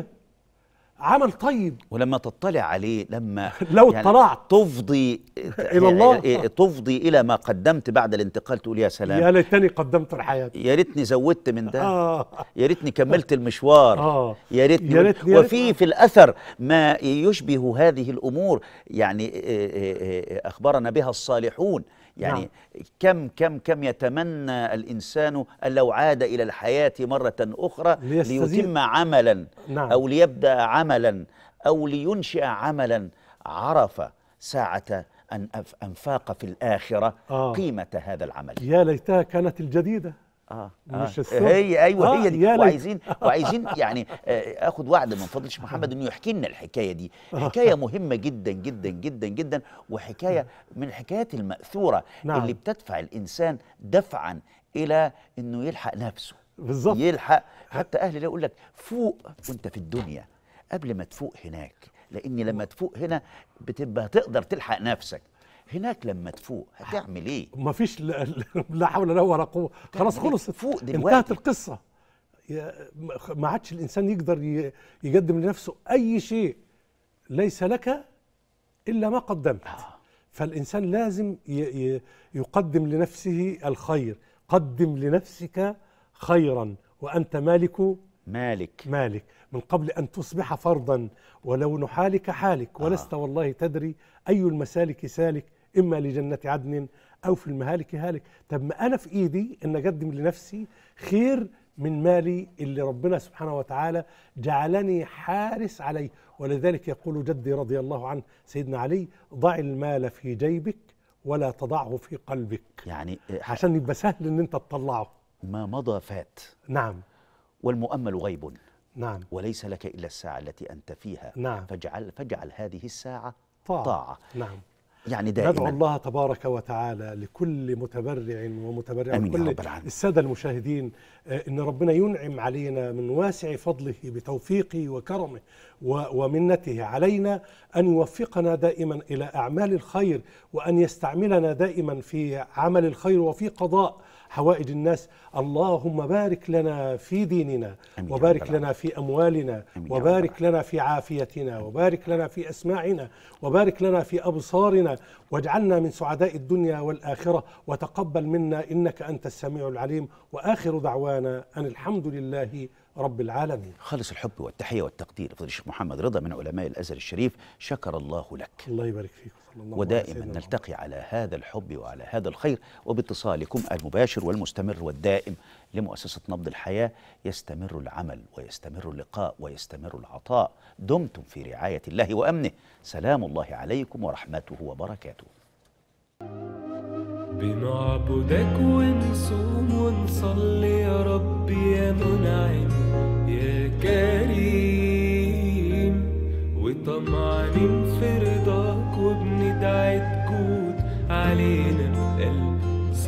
عمل طيب ولما تطلع عليه لما لو اطلعت تفضي إلى الله. تفضي الى ما قدمت بعد الانتقال تقول يا سلام يا ليتني قدمت لحياتي يا ريتني زودت من ده آه. يا ريتني كملت المشوار آه. يا ريتني يا ريتني- يا وفي في الاثر ما يشبه هذه الامور يعني آه، آه، آه، اخبرنا بها الصالحون يعني نعم. كم كم كم يتمنى الانسان ان لو عاد الى الحياه مره اخرى ليستزيد. ليتم عملا نعم. او ليبدا عملا او لينشئ عملا عرف ساعه ان أف- انفاق في الاخره آه. قيمه هذا العمل يا ليتها كانت الجديده اه مش آه. الثوب. هي ايوه آه، هي دي يا ليت. وعايزين وعايزين يعني آه، اخد وعد من فضل الشيخ محمد انه يحكي لنا الحكايه دي حكايه مهمه جدا جدا جدا جدا وحكايه من الحكايات الماثوره نعم. اللي بتدفع الانسان دفعا الى انه يلحق نفسه بالظبط يلحق حتى اهلي يقول لك فوق وانت في الدنيا قبل ما تفوق هناك لان لما تفوق هنا بتبقى تقدر تلحق نفسك هناك لما تفوق هتعمل ايه ما فيش لا, لا حول ولا ولا قوه خلاص تعمل إيه؟ خلصت فوق انتهت دلوقتي. القصه يا- ما عادش الانسان يقدر ي- يقدم لنفسه اي شيء ليس لك الا ما قدمت فالانسان لازم ي- ي- يقدم لنفسه الخير قدم لنفسك خيرا وانت مالك مالك مالك من قبل أن تصبح فرضا ولو نحالك حالك ولست والله تدري أي المسالك سالك إما لجنة عدن أو في المهالك هالك طب ما أنا في إيدي أن أقدم لنفسي خير من مالي اللي ربنا سبحانه وتعالى جعلني حارس عليه ولذلك يقول جدي رضي الله عنه سيدنا علي ضع المال في جيبك ولا تضعه في قلبك يعني عشان يبقى سهل ان انت تطلعه ما مضى فات نعم والمؤمل غيب نعم وليس لك الا الساعه التي انت فيها نعم. فاجعل فاجعل هذه الساعه طاعة. طاعه نعم يعني ندعو دائما الله تبارك وتعالى لكل متبرع ومتبرع آمين يا وكل رب العالمين. السادة المشاهدين آه، إن ربنا ينعم علينا من واسع فضله بتوفيقه وكرمه و- ومنته علينا أن يوفقنا دائما إلى أعمال الخير وأن يستعملنا دائما في عمل الخير وفي قضاء حوائج الناس اللهم بارك لنا في ديننا آمين يا رب وبارك العالمين. لنا في أموالنا آمين يا رب وبارك لنا في عافيتنا وبارك لنا في أسماعنا وبارك لنا في أبصارنا واجعلنا من سعداء الدنيا والآخرة وتقبل منا إنك أنت السميع العليم وآخر دعوانا أن الحمد لله رب العالمين خالص الحب والتحيه والتقدير فضل الشيخ محمد رضا من علماء الازهر الشريف شكر الله لك الله يبارك فيك صلى الله على ودائما سيدنا محمد. نلتقي على هذا الحب وعلى هذا الخير وباتصالكم المباشر والمستمر والدائم لمؤسسة نبض الحياة يستمر العمل ويستمر اللقاء ويستمر العطاء دمتم في رعاية الله وأمنه سلام الله عليكم ورحمته وبركاته بنعبدك ونصوم ونصلي يا ربي يا منعم يا كريم وطمعانين في رضاك وبندعي تجود علينا بقلب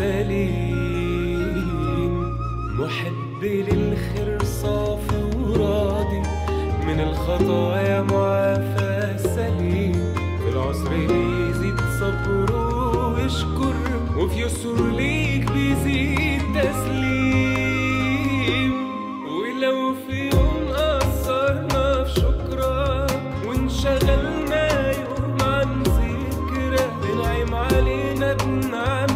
سليم محب للخير صافي وراضي من الخطايا معافى سليم في العسر بيزيد صبره ويشكر وفي يسر ليك بيزيد تسليم ولو في يوم قصرنا في شكرك وانشغلنا يوم عن ذكرى بنعم علينا بنعم